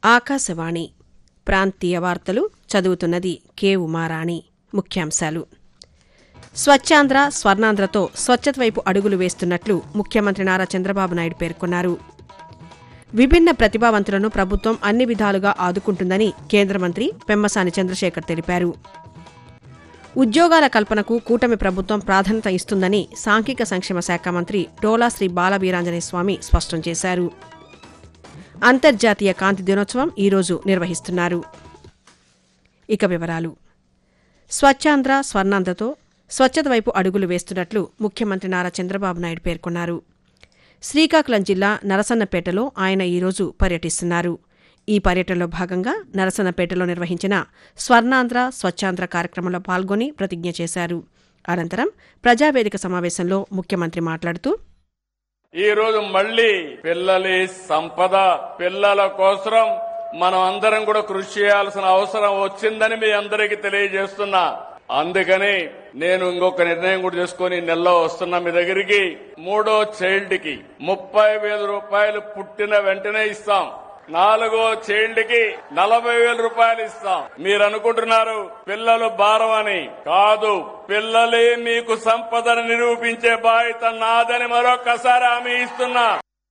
ఆకాశవాణి ప్రాంతీయ వార్తలు చదువుతున్నది కె ఉమారాణి ముఖ్యాంశాలు స్వచ్ఛాంధ్ర స్వర్ణాంధ్రతో స్వచ్ఛత వైపు అడుగులు వేస్తున్నట్లు ముఖ్యమంత్రి నారా చంద్రబాబు నాయుడు పేర్కొన్నారు విభిన్న ప్రతిభావంతులను ప్రభుత్వం అన్ని విధాలుగా ఆదుకుంటుందని కేంద్ర మంత్రి పెమ్మసాని చంద్రశేఖర్ తెలిపారు ఉద్యోగాల కల్పనకు కూటమి ప్రభుత్వం ప్రాధాన్యత ఇస్తుందని సాంఘిక సంక్షేమ శాఖ మంత్రి డోలా శ్రీ బాలవీరాంజనేయ స్వామి స్పష్టం చేశారు అంతర్జాతీయ కాంతి దినోత్సవం ఈరోజు నిర్వహిస్తున్నారు ఇక వివరాలు స్వచ్ఛాంధ్ర స్వర్ణాంధ్రతో స్వచ్ఛత వైపు అడుగులు వేస్తున్నట్లు ముఖ్యమంత్రి నారా చంద్రబాబు నాయుడు పేర్కొన్నారు శ్రీకాకుళం జిల్లా నరసన్నపేటలో ఆయన ఈరోజు పర్యటిస్తున్నారు ఈ పర్యటనలో భాగంగా నరసన్నపేటలో నిర్వహించిన స్వర్ణాంధ్ర స్వచ్ఛాంధ్ర కార్యక్రమంలో పాల్గొని ప్రతిజ్ఞ చేశారు అనంతరం ప్రజావేదిక సమావేశంలో ముఖ్యమంత్రి మాట్లాడుతూ ఈ రోజు మళ్ళీ పిల్లలి సంపద పిల్లల కోసం మనం అందరం కూడా కృషి చేయాల్సిన అవసరం వచ్చిందని మీ అందరికీ తెలియజేస్తున్నా అందుకని నేను ఇంకొక నిర్ణయం కూడా చేసుకుని నెలలో వస్తున్నా మీ దగ్గరికి మూడో చైల్డ్ కి ముప్పై వేల రూపాయలు పుట్టిన వెంటనే ఇస్తాం నాలుగో చైల్డ్ కి నలభై వేల రూపాయలు ఇస్తాం మీరు అనుకుంటున్నారు పిల్లలు భారం అని కాదు పిల్లలే మీకు సంపదను నిరూపించే బాధ్యత నాదని మరొకసారి హామీ ఇస్తున్నా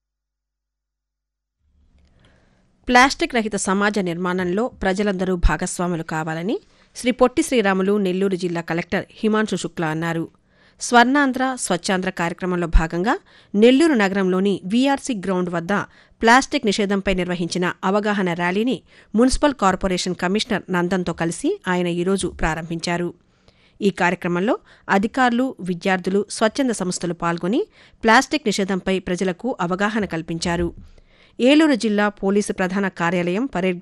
ప్లాస్టిక్ రహిత సమాజ నిర్మాణంలో ప్రజలందరూ భాగస్వాములు కావాలని శ్రీ పొట్టి శ్రీరాములు నెల్లూరు జిల్లా కలెక్టర్ హిమాంశు శుక్లా అన్నారు స్వర్ణాంధ్ర స్వచ్ఛాంధ్ర కార్యక్రమంలో భాగంగా నెల్లూరు నగరంలోని వీఆర్సీ గ్రౌండ్ వద్ద ప్లాస్టిక్ నిషేధంపై నిర్వహించిన అవగాహన ర్యాలీని మున్సిపల్ కార్పొరేషన్ కమిషనర్ నందన్తో కలిసి ఆయన ఈరోజు ప్రారంభించారు ఈ కార్యక్రమంలో అధికారులు విద్యార్థులు స్వచ్ఛంద సంస్థలు పాల్గొని ప్లాస్టిక్ నిషేధంపై ప్రజలకు అవగాహన కల్పించారు ఏలూరు జిల్లా పోలీసు ప్రధాన కార్యాలయం పరేడ్